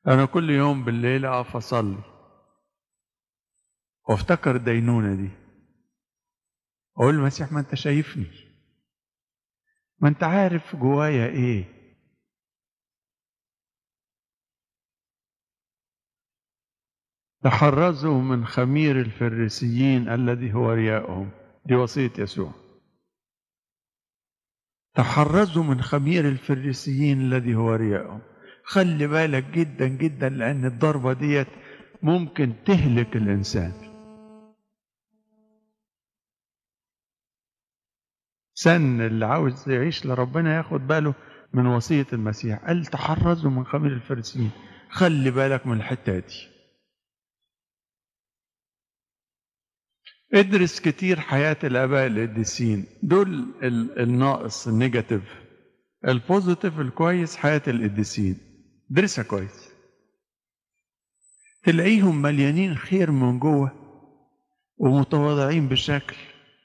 أنا كل يوم بالليل أقف أصلي وافتكر الدينونة دي أقول المسيح ما أنت شايفني ما أنت عارف جوايا إيه تحرزوا من خمير الفريسيين الذي هو رياءهم دي وصية يسوع تحرزوا من خمير الفريسيين الذي هو رياءهم خلي بالك جدا جدا لأن الضربة ديت ممكن تهلك الإنسان سن اللي عاوز يعيش لربنا ياخد باله من وصية المسيح قال تحرزوا من خمير الفريسيين خلي بالك من الحتة دي ادرس كتير حياة الآباء القديسين دول الناقص النيجاتيف البوزيتيف الكويس حياة القديسين درسها كويس تلاقيهم مليانين خير من جوه ومتواضعين بشكل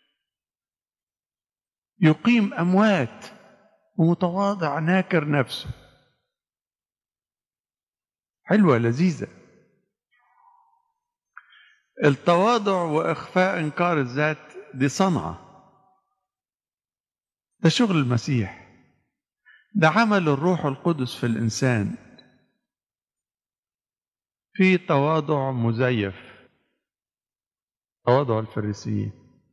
يقيم أموات ومتواضع ناكر نفسه حلوة لذيذة التواضع وإخفاء إنكار الذات دي صنعة ده شغل المسيح ده عمل الروح القدس في الإنسان في تواضع مزيف تواضع الفريسيين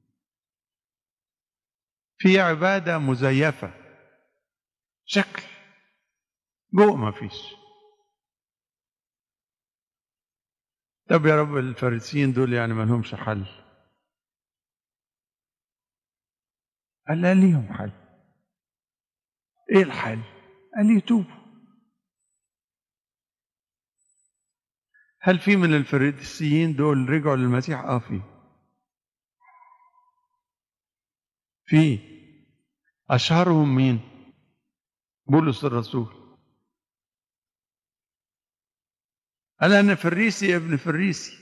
في عبادة مزيفة شكل جوه ما فيش طب يا رب الفريسيين دول يعني ما لهمش حل قال لا ليهم حل ايه الحل قال يتوبوا هل في من الفريسيين دول رجعوا للمسيح اه في في اشهرهم مين بولس الرسول قال أنا فريسي ابن فريسي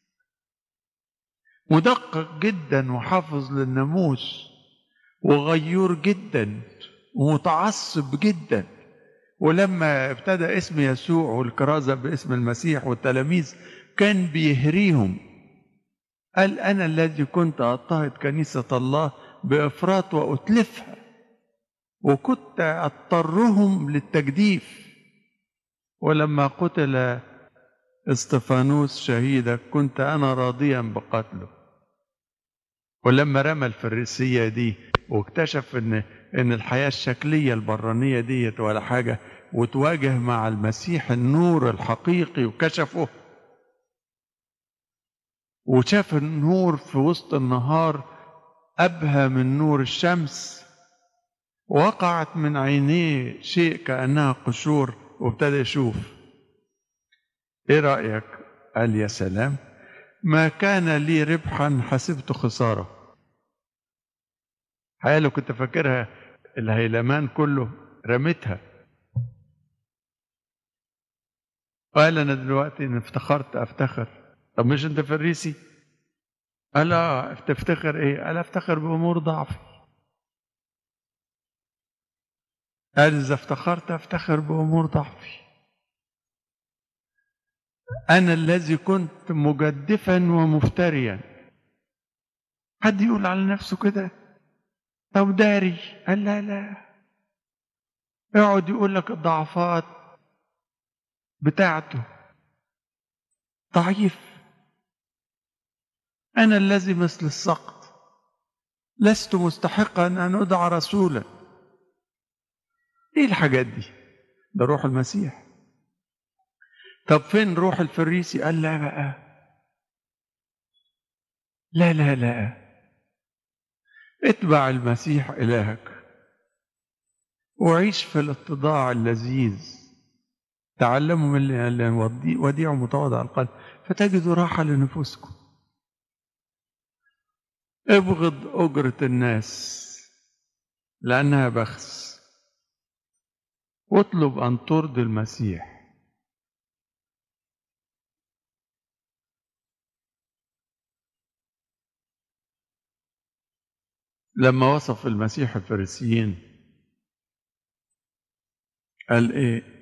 مدقق جدا وحافظ للناموس وغيور جدا ومتعصب جدا ولما ابتدى اسم يسوع والكرازة باسم المسيح والتلاميذ كان بيهريهم قال أنا الذي كنت أضطهد كنيسة الله بإفراط وأتلفها وكنت أضطرهم للتجديف ولما قتل استفانوس شهيدك كنت أنا راضيا بقتله ولما رمى الفريسية دي واكتشف ان ان الحياة الشكلية البرانية ديت ولا حاجة وتواجه مع المسيح النور الحقيقي وكشفه وشاف النور في وسط النهار أبهى من نور الشمس وقعت من عينيه شيء كأنها قشور وابتدى يشوف ايه رأيك قال يا سلام ما كان لي ربحا حسبت خسارة حقيقة لو كنت فاكرها الهيلمان كله رميتها قال انا دلوقتي ان افتخرت افتخر طب مش انت فريسي قال اه تفتخر ايه قال افتخر بامور ضعفي قال اذا افتخرت افتخر بامور ضعفي أنا الذي كنت مجدفا ومفتريا حد يقول على نفسه كده طب داري قال لا لا يقعد يقول لك الضعفات بتاعته ضعيف أنا الذي مثل السقط لست مستحقا أن أدعى رسولا إيه الحاجات دي ده روح المسيح طب فين روح الفريسي قال لا بقى لا لا لا اتبع المسيح إلهك وعيش في الاتضاع اللذيذ تعلموا من اللي وديع متواضع القلب فتجدوا راحة لنفوسكم ابغض أجرة الناس لأنها بخس واطلب أن ترضي المسيح لما وصف المسيح الفريسيين قال ايه